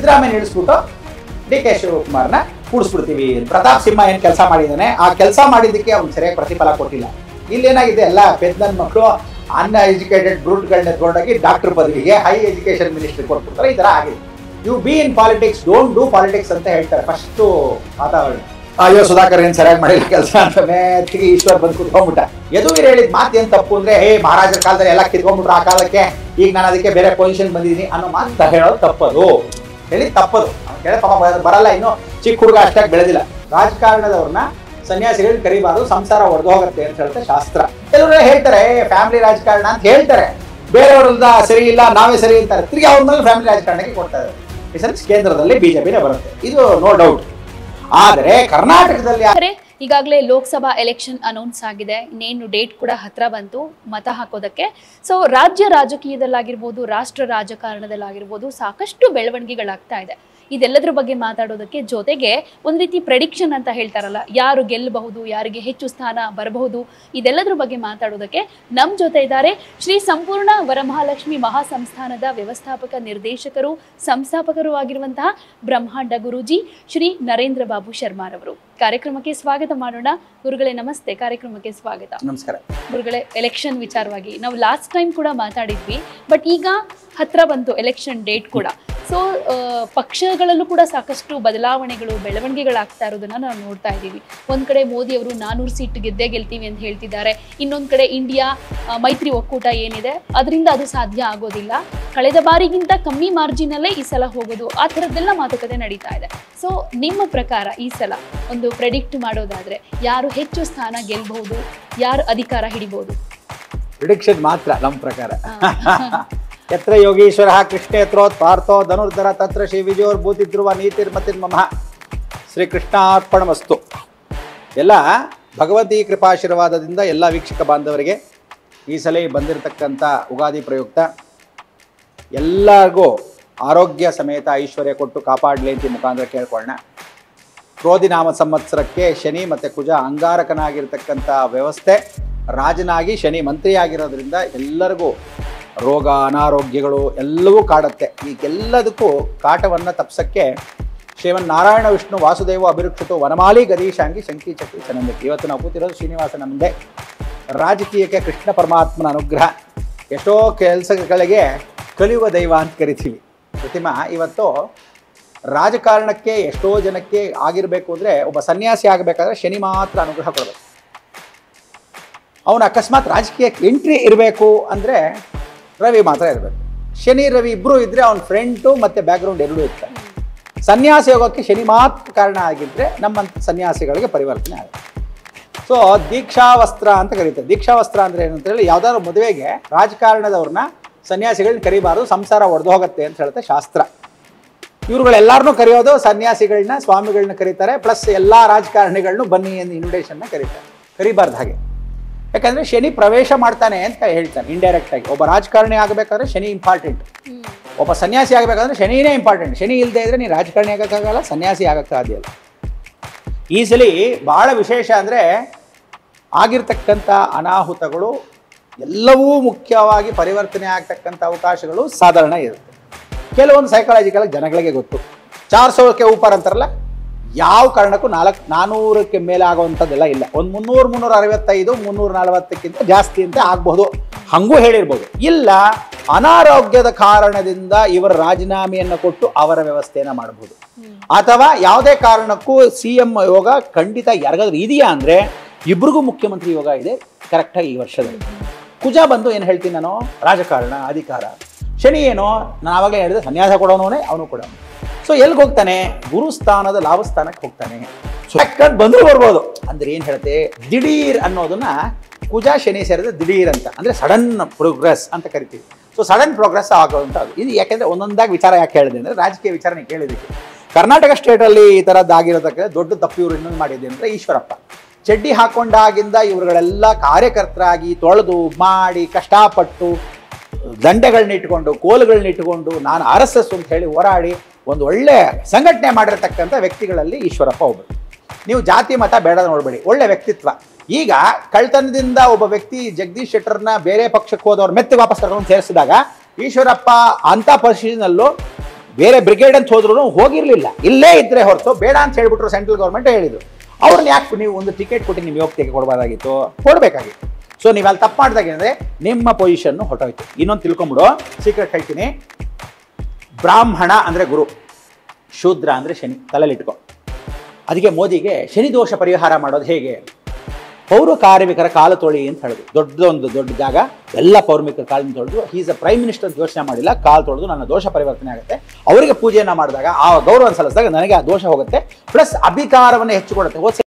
ಸಿದ್ದರಾಮಯ್ಯ ಇಳಿಸ್ಬಿಟ್ಟು ಡಿ ಕೆ ಶಿವಕುಮಾರ್ನ ಕೂಡಿಸ್ಬಿಡ್ತೀವಿ ಪ್ರತಾಪ್ ಸಿಂಹ ಏನ್ ಕೆಲಸ ಮಾಡಿದ್ದಾನೆ ಆ ಕೆಲಸ ಮಾಡಿದ್ದಕ್ಕೆ ಅವ್ನು ಸರಿಯಾಗಿ ಪ್ರತಿಫಲ ಕೊಟ್ಟಿಲ್ಲ ಇಲ್ಲೇನಾಗಿದೆ ಎಲ್ಲ ಪೆದ್ದನ್ ಮಕ್ಕಳು ಅನ್ ಎಜುಕೇಟೆಡ್ ಬ್ರೂಟ್ಗಳನ್ನ ಎತ್ಕೊಂಡೋಗಿ ಡಾಕ್ಟರ್ ಪದವಿಗೆ ಹೈ ಎಜುಕೇಶನ್ ಮಿನಿಸ್ಟ್ರಿ ಕೊಟ್ಬಿಡ್ತಾರೆ ಈ ಥರ ಆಗಿದೆ you be in politics don't do politics ಅಂತ ಹೇಳ್ತಾರೆ ಫಸ್ಟು ವಾತಾವರಣ ಅಯ್ಯೋ ಸುಧಾಕರ್ ಏನ್ ಸರಿಯಾಗಿ ಮಾಡಿಲ್ಲ ಕೆಲಸ ಅಂತ ಮೆತ್ತಿಗೆ ಈಶ್ವರ್ ಬಂದು ಕುತ್ಕೊಂಡ್ಬಿಟ್ಟ ಯದುವೀರ್ ಹೇಳಿದ ಮಾತು ಏನ್ ತಪ್ಪು ಅಂದ್ರೆ ಹೇ ಮಹಾರಾಜರ ಕಾಲದಲ್ಲಿ ಎಲ್ಲ ಕಿತ್ಕೊಂಡ್ಬಿಟ್ರು ಆ ಕಾಲಕ್ಕೆ ಈಗ ನಾನು ಅದಕ್ಕೆ ಬೇರೆ ಪೊಸಿಷನ್ ಬಂದಿದ್ದೀನಿ ಅನ್ನೋ ಮಾತು ಹೇಳೋದು ತಪ್ಪದು ಹೇಳಿ ತಪ್ಪದು ಅವ್ನು ಕೇಳಿ ಪಾಪ ಬರ- ಬರಲ್ಲ ಇನ್ನು ಚಿಕ್ಕ ಹುಡುಗ ಅಷ್ಟಾಗಿ ಬೆಳೆದಿಲ್ಲ ರಾಜಕಾರಣದವ್ರನ್ನ ಸನ್ಯಾಸಿಗಳು ಕರಿಬಾರ್ದು ಸಂಸಾರ ಒಡೆದು ಹೋಗುತ್ತೆ ಅಂತ ಹೇಳ್ತಾರೆ ಶಾಸ್ತ್ರ ಕೆಲವರು ಹೇಳ್ತಾರೆ ಫ್ಯಾಮಿಲಿ ರಾಜಕಾರಣ ಅಂತ ಹೇಳ್ತಾರೆ ಬೇರೆಯವರಿಂದ ಸರಿ ಇಲ್ಲ ನಾವೇ ಸರಿ ಅಂತಾರೆ ತಿರ್ಗಿ ಅವ್ರ ಮೇಲೆ ಫ್ಯಾಮಿಲಿ ರಾಜಕಾರಣಕ್ಕೆ ಕೊಡ್ತಾರೆ ಈ ಸರಿ ಕೇಂದ್ರದಲ್ಲಿ ಬಿಜೆಪಿನೇ ಬರುತ್ತೆ ಇದು ನೋ ಡೌಟ್ ಆದರೆ ಕರ್ನಾಟಕದಲ್ಲಿ ಆದರೆ ಈಗಾಗಲೇ ಲೋಕಸಭಾ ಎಲೆಕ್ಷನ್ ಅನೌನ್ಸ್ ಆಗಿದೆ ಇನ್ನೇನು ಡೇಟ್ ಕೂಡ ಹತ್ರ ಬಂತು ಮತ ಹಾಕೋದಕ್ಕೆ ಸೊ ರಾಜ್ಯ ರಾಜಕೀಯದಲ್ಲಾಗಿರ್ಬೋದು ರಾಷ್ಟ್ರ ರಾಜಕಾರಣದಲ್ಲಾಗಿರ್ಬೋದು ಸಾಕಷ್ಟು ಬೆಳವಣಿಗೆಗಳಾಗ್ತಾ ಇದೆ ಇದೆಲ್ಲದರ ಬಗ್ಗೆ ಮಾತಾಡೋದಕ್ಕೆ ಜೊತೆಗೆ ಒಂದು ರೀತಿ ಪ್ರೆಡಿಕ್ಷನ್ ಅಂತ ಹೇಳ್ತಾರಲ್ಲ ಯಾರು ಗೆಲ್ಲಬಹುದು ಯಾರಿಗೆ ಹೆಚ್ಚು ಸ್ಥಾನ ಬರಬಹುದು ಇದೆಲ್ಲದರ ಬಗ್ಗೆ ಮಾತಾಡೋದಕ್ಕೆ ನಮ್ಮ ಜೊತೆ ಇದ್ದಾರೆ ಶ್ರೀ ಸಂಪೂರ್ಣ ವರಮಹಾಲಕ್ಷ್ಮಿ ಮಹಾಸಂಸ್ಥಾನದ ವ್ಯವಸ್ಥಾಪಕ ನಿರ್ದೇಶಕರು ಸಂಸ್ಥಾಪಕರು ಆಗಿರುವಂತಹ ಬ್ರಹ್ಮಾಂಡ ಗುರೂಜಿ ಶ್ರೀ ನರೇಂದ್ರ ಬಾಬು ಶರ್ಮಾರವರು ಕಾರ್ಯಕ್ರಮಕ್ಕೆ ಸ್ವಾಗತ ಮಾಡೋಣ ಗುರುಗಳೇ ನಮಸ್ತೆ ಕಾರ್ಯಕ್ರಮಕ್ಕೆ ಸ್ವಾಗತ ನಮಸ್ಕಾರ ಗುರುಗಳೇ ಎಲೆಕ್ಷನ್ ವಿಚಾರವಾಗಿ ನಾವು ಲಾಸ್ಟ್ ಟೈಮ್ ಕೂಡ ಮಾತಾಡಿದ್ವಿ ಬಟ್ ಈಗ ಹತ್ರ ಬಂತು ಎಲೆಕ್ಷನ್ ಡೇಟ್ ಕೂಡ ಸೊ ಪಕ್ಷಗಳಲ್ಲೂ ಕೂಡ ಸಾಕಷ್ಟು ಬದಲಾವಣೆಗಳು ಬೆಳವಣಿಗೆಗಳಾಗ್ತಾ ಇರೋದನ್ನ ನಾವು ನೋಡ್ತಾ ಇದ್ದೀವಿ ಒಂದ್ ಕಡೆ ಮೋದಿ ಅವರು ನಾನೂರು ಸೀಟ್ ಗೆದ್ದೇ ಗೆಲ್ತೀವಿ ಅಂತ ಹೇಳ್ತಿದ್ದಾರೆ ಇನ್ನೊಂದ್ ಕಡೆ ಇಂಡಿಯಾ ಆ, ಮೈತ್ರಿ ಒಕ್ಕೂಟ ಏನಿದೆ ಅದರಿಂದ ಅದು ಸಾಧ್ಯ ಆಗೋದಿಲ್ಲ ಕಳೆದ ಬಾರಿಗಿಂತ ಕಮ್ಮಿ ಮಾರ್ಜಿನಲ್ಲೇ ಈ ಸಲ ಹೋಗೋದು ಆ ಥರದ್ದೆಲ್ಲ ಮಾತುಕತೆ ನಡೀತಾ ಇದೆ ಸೊ ನಿಮ್ಮ ಪ್ರಕಾರ ಈ ಸಲ ಒಂದು ಪ್ರೆಡಿಕ್ಟ್ ಮಾಡೋದಾದ್ರೆ ಯಾರು ಹೆಚ್ಚು ಸ್ಥಾನ ಗೆಲ್ಬಹುದು ಯಾರು ಅಧಿಕಾರ ಹಿಡಿಬಹುದು ಪ್ರಿಡಿಕ್ಷನ್ ಮಾತ್ರ ನಮ್ಮ ಪ್ರಕಾರ ಯತ್ರ ಯೋಗೀಶ್ವರ ಕೃಷ್ಣ ಯತ್ರೋತ್ ಪಾರ್ಥೋ ಧನುರ್ಧರ ತತ್ರ ಶ್ರೀ ವಿಜಯೋರ್ ಭೂತಿ ಧ್ರುವ ನೀತಿರ್ಮತಿರ್ ಮಮ ಶ್ರೀ ಕೃಷ್ಣಾರ್ಪಣ ವಸ್ತು ಎಲ್ಲ ಭಗವತಿ ಕೃಪಾಶೀರ್ವಾದದಿಂದ ಎಲ್ಲ ವೀಕ್ಷಕ ಬಾಂಧವರಿಗೆ ಈ ಸಲ ಬಂದಿರತಕ್ಕಂಥ ಉಗಾದಿ ಪ್ರಯುಕ್ತ ಎಲ್ಲರಿಗೂ ಆರೋಗ್ಯ ಸಮೇತ ಐಶ್ವರ್ಯ ಕೊಟ್ಟು ಕಾಪಾಡಲಿ ಅಂತ ಈ ಮುಖಾಂತರ ಕೇಳ್ಕೊಳ್ಳೋಣ ಕ್ರೋಧಿ ನಾಮ ಸಂವತ್ಸರಕ್ಕೆ ಶನಿ ಮತ್ತು ಕುಜ ಅಂಗಾರಕನಾಗಿರ್ತಕ್ಕಂಥ ವ್ಯವಸ್ಥೆ ರಾಜನಾಗಿ ಶನಿ ಮಂತ್ರಿಯಾಗಿರೋದ್ರಿಂದ ಎಲ್ಲರಿಗೂ ರೋಗ ಅನಾರೋಗ್ಯಗಳು ಎಲ್ಲವೂ ಕಾಡುತ್ತೆ ಈಗೆಲ್ಲದಕ್ಕೂ ಕಾಟವನ್ನು ತಪ್ಸಕ್ಕೆ ಶ್ರೀಮನ್ ನಾರಾಯಣ ವಿಷ್ಣು ವಾಸುದೇವ ಅಭಿರುಕ್ಷಿತು ವನಮಾಲಿ ಗದೀಶಾಂಗಿ ಶಂಕಿ ಚಕ್ರಿ ಚನಂದಕ್ಕೆ ಇವತ್ತು ನಾವು ಕೂತಿರೋದು ಶ್ರೀನಿವಾಸನ ಮುಂದೆ ರಾಜಕೀಯಕ್ಕೆ ಕೃಷ್ಣ ಪರಮಾತ್ಮನ ಅನುಗ್ರಹ ಎಷ್ಟೋ ಕೆಲಸಗಳಿಗೆ ಕಲಿಯುವ ದೈವ ಅಂತ ಕರಿತೀವಿ ಪ್ರತಿಮಾ ಇವತ್ತು ರಾಜಕಾರಣಕ್ಕೆ ಎಷ್ಟೋ ಜನಕ್ಕೆ ಆಗಿರಬೇಕು ಅಂದರೆ ಒಬ್ಬ ಸನ್ಯಾಸಿ ಆಗಬೇಕಾದ್ರೆ ಶನಿ ಮಾತ್ರ ಅನುಗ್ರಹ ಕೊಡಬೇಕು ಅವನು ಅಕಸ್ಮಾತ್ ರಾಜಕೀಯಕ್ಕೆ ಎಂಟ್ರಿ ಇರಬೇಕು ಅಂದರೆ ರವಿ ಮಾತ್ರ ಇರಬೇಕು ಶನಿ ರವಿ ಇಬ್ಬರು ಇದ್ದರೆ ಅವನ ಫ್ರಂಟು ಮತ್ತು ಬ್ಯಾಕ್ಗ್ರೌಂಡ್ ಎರಡೂ ಇರ್ತಾರೆ ಸನ್ಯಾಸಿ ಹೋಗೋಕ್ಕೆ ಶನಿ ಮಾತ್ರ ಕಾರಣ ಆಗಿದ್ದರೆ ನಮ್ಮಂಥ ಸನ್ಯಾಸಿಗಳಿಗೆ ಪರಿವರ್ತನೆ ಆಗುತ್ತೆ ಸೊ ದೀಕ್ಷಾವಸ್ತ್ರ ಅಂತ ಕರೀತಾರೆ ದೀಕ್ಷಾವಸ್ತ್ರ ಅಂದ್ರೆ ಏನು ಅಂತ ಹೇಳಿ ಯಾವ್ದಾದ್ರು ಮದುವೆಗೆ ರಾಜಕಾರಣದವ್ರನ್ನ ಸನ್ಯಾಸಿಗಳನ್ನ ಕರಿಬಾರ್ದು ಸಂಸಾರ ಒಡೆದು ಹೋಗುತ್ತೆ ಅಂತ ಹೇಳುತ್ತೆ ಶಾಸ್ತ್ರ ಇವ್ರುಗಳೆಲ್ಲರನ್ನೂ ಕರೆಯೋದು ಸನ್ಯಾಸಿಗಳನ್ನ ಸ್ವಾಮಿಗಳನ್ನ ಕರೀತಾರೆ ಪ್ಲಸ್ ಎಲ್ಲ ರಾಜಕಾರಣಿಗಳನ್ನೂ ಬನ್ನಿ ಎಂದು ಇನ್ವಿಟೇಷನ್ನ ಕರೀತಾರೆ ಕರಿಬಾರ್ದು ಹಾಗೆ ಯಾಕಂದ್ರೆ ಶನಿ ಪ್ರವೇಶ ಮಾಡ್ತಾನೆ ಅಂತ ಹೇಳ್ತಾನೆ ಇಂಡೈರೆಕ್ಟ್ ಆಗಿ ಒಬ್ಬ ರಾಜಕಾರಣಿ ಆಗಬೇಕಾದ್ರೆ ಶನಿ ಇಂಪಾರ್ಟೆಂಟ್ ಒಬ್ಬ ಸನ್ಯಾಸಿ ಆಗಬೇಕಾದ್ರೆ ಶನಿನೇ ಇಂಪಾರ್ಟೆಂಟ್ ಶನಿ ಇಲ್ಲದೆ ಇದ್ರೆ ನೀನು ರಾಜಕಾರಣಿ ಆಗೋಕ್ಕಾಗಲ್ಲ ಸನ್ಯಾಸಿ ಆಗೋಕ್ಕಾಗಲ್ಲ ಈ ಸಲ ಬಹಳ ವಿಶೇಷ ಅಂದರೆ ಆಗಿರ್ತಕ್ಕಂಥ ಅನಾಹುತಗಳು ಎಲ್ಲವೂ ಮುಖ್ಯವಾಗಿ ಪರಿವರ್ತನೆ ಆಗ್ತಕ್ಕಂಥ ಅವಕಾಶಗಳು ಸಾಧಾರಣ ಇರುತ್ತೆ ಕೆಲವೊಂದು ಸೈಕಾಲಜಿಕಲ್ ಜನಗಳಿಗೆ ಗೊತ್ತು ಚಾರ್ ಸಾವಿರಕ್ಕೆ ಊಪರ್ ಅಂತಾರಲ್ಲ ಯಾವ ಕಾರಣಕ್ಕೂ ನಾಲ್ಕು ನಾನ್ನೂರಕ್ಕೆ ಮೇಲೆ ಆಗುವಂಥದ್ದೆಲ್ಲ ಇಲ್ಲ ಒಂದು ಮುನ್ನೂರು ಮುನ್ನೂರ ಅರವತ್ತೈದು ಮುನ್ನೂರ ನಲವತ್ತಕ್ಕಿಂತ ಜಾಸ್ತಿ ಅಂತ ಆಗ್ಬೋದು ಹಂಗೂ ಹೇಳಿರ್ಬೋದು ಇಲ್ಲ ಅನಾರೋಗ್ಯದ ಕಾರಣದಿಂದ ಇವರ ರಾಜೀನಾಮೆಯನ್ನು ಕೊಟ್ಟು ಅವರ ವ್ಯವಸ್ಥೆಯನ್ನು ಮಾಡಬಹುದು ಅಥವಾ ಯಾವುದೇ ಕಾರಣಕ್ಕೂ ಸಿ ಎಂ ಯೋಗ ಖಂಡಿತ ಯಾರಿಗಾದ್ರೂ ಇದೆಯಾ ಅಂದರೆ ಇಬ್ರಿಗೂ ಮುಖ್ಯಮಂತ್ರಿ ಯೋಗ ಇದೆ ಕರೆಕ್ಟಾಗಿ ಈ ವರ್ಷದಲ್ಲಿ ಕುಜ ಬಂದು ಏನು ಹೇಳ್ತೀನಿ ನಾನು ರಾಜಕಾರಣ ಅಧಿಕಾರ ಶನಿ ಏನೋ ನಾನು ಆವಾಗಲೇ ಹೇಳಿದೆ ಸನ್ಯಾಸ ಕೊಡೋನೇ ಅವನು ಕೂಡ ಸೊ ಎಲ್ಲಿಗೆ ಹೋಗ್ತಾನೆ ಗುರುಸ್ಥಾನದ ಲಾಭಸ್ಥಾನಕ್ಕೆ ಹೋಗ್ತಾನೆ ಸೊ ಯಾಕಂದ್ ಬಂದರೂ ಬರ್ಬೋದು ಅಂದ್ರೆ ಏನು ಹೇಳುತ್ತೆ ದಿಢೀರ್ ಅನ್ನೋದನ್ನ ಕುಜ ಶನಿ ಸೇರಿದ ದಿಢೀರ್ ಅಂತ ಅಂದ್ರೆ ಸಡನ್ ಪ್ರೋಗ್ರೆಸ್ ಅಂತ ಕರಿತೀವಿ ಸೊ ಸಡನ್ ಪ್ರೋಗ್ರೆಸ್ ಆಗುವಂಥದ್ದು ಇದು ಯಾಕೆಂದ್ರೆ ಒಂದೊಂದಾಗಿ ವಿಚಾರ ಯಾಕೆ ಹೇಳಿದೆ ಅಂದ್ರೆ ರಾಜಕೀಯ ವಿಚಾರ ನೀವು ಕೇಳಿದ್ದಕ್ಕೆ ಕರ್ನಾಟಕ ಸ್ಟೇಟಲ್ಲಿ ಈ ಥರದ್ದು ಆಗಿರೋದಕ್ಕೆ ದೊಡ್ಡ ತಪ್ಪು ಇವರು ಇನ್ನೊಂದು ಮಾಡಿದೆ ಅಂದರೆ ಈಶ್ವರಪ್ಪ ಚಡ್ಡಿ ಹಾಕೊಂಡಾಗಿಂದ ಇವರುಗಳೆಲ್ಲ ಕಾರ್ಯಕರ್ತರಾಗಿ ತೊಳೆದು ಮಾಡಿ ಕಷ್ಟಪಟ್ಟು ದಂಡೆಗಳನ್ನ ಇಟ್ಕೊಂಡು ಕೋಲುಗಳನ್ನ ಇಟ್ಕೊಂಡು ನಾನು ಆರ್ ಎಸ್ ಎಸ್ ಅಂತ ಹೇಳಿ ಹೋರಾಡಿ ಒಂದು ಒಳ್ಳೆ ಸಂಘಟನೆ ಮಾಡಿರ್ತಕ್ಕಂಥ ವ್ಯಕ್ತಿಗಳಲ್ಲಿ ಈಶ್ವರಪ್ಪ ಒಬ್ಬರು ನೀವು ಜಾತಿ ಮತ ಬೇಡ ನೋಡಬೇಡಿ ಒಳ್ಳೆ ವ್ಯಕ್ತಿತ್ವ ಈಗ ಕಳ್ತನದಿಂದ ಒಬ್ಬ ವ್ಯಕ್ತಿ ಜಗದೀಶ್ ಶೆಟ್ಟರ್ನ ಬೇರೆ ಪಕ್ಷಕ್ಕೆ ಹೋದವ್ರು ಮೆತ್ತಿ ವಾಪಸ್ ಕರ್ಕೊಂಡು ಸೇರಿಸಿದಾಗ ಈಶ್ವರಪ್ಪ ಅಂಥ ಪರಿಸ್ಥಿತಿನಲ್ಲೂ ಬೇರೆ ಬ್ರಿಗೇಡ್ ಅಂತ ಹೋದ್ರು ಹೋಗಿರ್ಲಿಲ್ಲ ಇಲ್ಲೇ ಇದ್ರೆ ಹೊರತು ಬೇಡ ಅಂತ ಹೇಳ್ಬಿಟ್ರು ಸೆಂಟ್ರಲ್ ಗೌರ್ಮೆಂಟ್ ಹೇಳಿದ್ರು ಅವ್ರನ್ನ ಯಾಕೆ ನೀವು ಒಂದು ಟಿಕೆಟ್ ಕೊಟ್ಟು ನಿಮ್ಮ ಯೋಗ್ಯತೆಗೆ ಕೊಡಬಾರ್ದಾಗಿತ್ತು ಕೊಡಬೇಕಾಗಿತ್ತು ಸೊ ನೀವು ಅಲ್ಲಿ ತಪ್ಪು ಮಾಡಿದಾಗ ಏನಂದ್ರೆ ನಿಮ್ಮ ಪೊಸಿಷನ್ ಹೊಟ್ಟೋಯ್ತು ಇನ್ನೊಂದು ತಿಳ್ಕೊಂಬಿಡು ಸೀಕ್ರೆಟ್ ಹೇಳ್ತೀನಿ ಬ್ರಾಹ್ಮಣ ಅಂದರೆ ಗುರು ಶೂದ್ರ ಅಂದರೆ ಶನಿ ತಲೆಯಲ್ಲಿ ಇಟ್ಕೊ ಅದಕ್ಕೆ ಮೋದಿಗೆ ಶನಿ ದೋಷ ಪರಿಹಾರ ಮಾಡೋದು ಹೇಗೆ ಪೌರ ಕಾರ್ಮಿಕರ ಕಾಲು ತೊಳಿ ಅಂತ ಹೇಳಿದ್ರು ದೊಡ್ಡದೊಂದು ದೊಡ್ಡ ಜಾಗ ಎಲ್ಲ ಪೌರ್ಮಿಕರ ಕಾಲನ್ನು ತೊಳೆದು ಈಸ್ ಅ ಪ್ರೈಮ್ ಮಿನಿಸ್ಟರ್ ಅಂತ ಯೋಚನೆ ಮಾಡಿಲ್ಲ ಕಾಲು ತೊಳೆದು ನನ್ನ ದೋಷ ಪರಿವರ್ತನೆ ಆಗುತ್ತೆ ಅವರಿಗೆ ಪೂಜೆಯನ್ನು ಮಾಡಿದಾಗ ಆ ಗೌರವ ಸಲ್ಲಿಸಿದಾಗ ನನಗೆ ಆ ದೋಷ ಹೋಗುತ್ತೆ ಪ್ಲಸ್ ಅಧಿಕಾರವನ್ನು ಹೆಚ್ಚು ಕೊಡುತ್ತೆ ಹೋದ